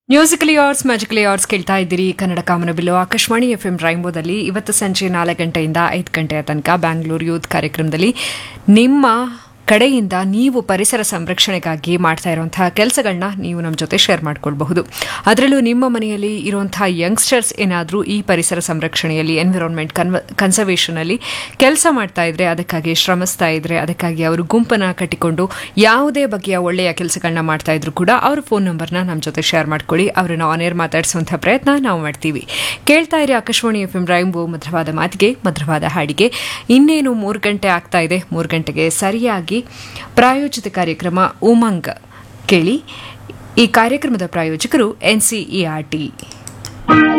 musically arts magically arts ಕೇಳ್ತಾ ಇದ್ದೀರಿ ಕನ್ನಡ ಕಾಮನಬಿಲ್ಲು ಆಕಾಶವಾಣಿ ಎಫ್ ಎಂ ರೈನ್ಬೋದಲ್ಲಿ ಇವತ್ತು ಸಂಜೆ ನಾಲ್ಕು ಗಂಟೆಯಿಂದ ಐದು ಗಂಟೆಯ ತನಕ ಬ್ಯಾಂಗ್ಳೂರು ಯೂತ್ ಕಾರ್ಯಕ್ರಮದಲ್ಲಿ ನಿಮ್ಮ ಕಡೆಯಿಂದ ನೀವು ಪರಿಸರ ಸಂರಕ್ಷಣೆಗಾಗಿ ಮಾಡ್ತಾ ಇರುವಂತಹ ಕೆಲಸಗಳನ್ನ ನೀವು ನಮ್ಮ ಜೊತೆ ಶೇರ್ ಮಾಡ್ಕೊಳ್ಬಹುದು ಅದರಲ್ಲೂ ನಿಮ್ಮ ಮನೆಯಲ್ಲಿ ಇರುವಂತಹ ಯಂಗ್ಸ್ಟರ್ಸ್ ಏನಾದರೂ ಈ ಪರಿಸರ ಸಂರಕ್ಷಣೆಯಲ್ಲಿ ಎನ್ವಿರಾನ್ಮೆಂಟ್ ಕನ್ವ ಕನ್ಸರ್ವೇಷನಲ್ಲಿ ಕೆಲಸ ಮಾಡ್ತಾ ಇದ್ರೆ ಅದಕ್ಕಾಗಿ ಶ್ರಮಿಸ್ತಾ ಇದ್ರೆ ಅದಕ್ಕಾಗಿ ಅವರು ಗುಂಪನ್ನ ಕಟ್ಟಿಕೊಂಡು ಯಾವುದೇ ಬಗೆಯ ಒಳ್ಳೆಯ ಕೆಲಸಗಳನ್ನ ಮಾಡ್ತಾ ಇದ್ರು ಕೂಡ ಅವ್ರ ಫೋನ್ ನಂಬರ್ನ ನಮ್ಮ ಜೊತೆ ಶೇರ್ ಮಾಡ್ಕೊಳ್ಳಿ ಅವರನ್ನ ಆನ್ ಏರ್ ಮಾತಾಡಿಸುವಂಥ ಪ್ರಯತ್ನ ನಾವು ಮಾಡ್ತೀವಿ ಕೇಳ್ತಾ ಇರಿ ಆಕಾಶವಾಣಿ ಎಫ್ ಎಂ ರೈಂಬೋ ಮಧುರವಾದ ಮಾತಿಗೆ ಮಧುರವಾದ ಹಾಡಿಗೆ ಇನ್ನೇನು ಮೂರು ಗಂಟೆ ಆಗ್ತಾ ಇದೆ ಮೂರು ಗಂಟೆಗೆ ಸರಿಯಾಗಿ ಪ್ರಾಯೋಜಿತ ಕಾರ್ಯಕ್ರಮ ಉಮಂಗ್ ಕೇಳಿ ಈ ಕಾರ್ಯಕ್ರಮದ ಪ್ರಾಯೋಜಕರು ಎನ್ಸಿಇಆರ್ಟಿ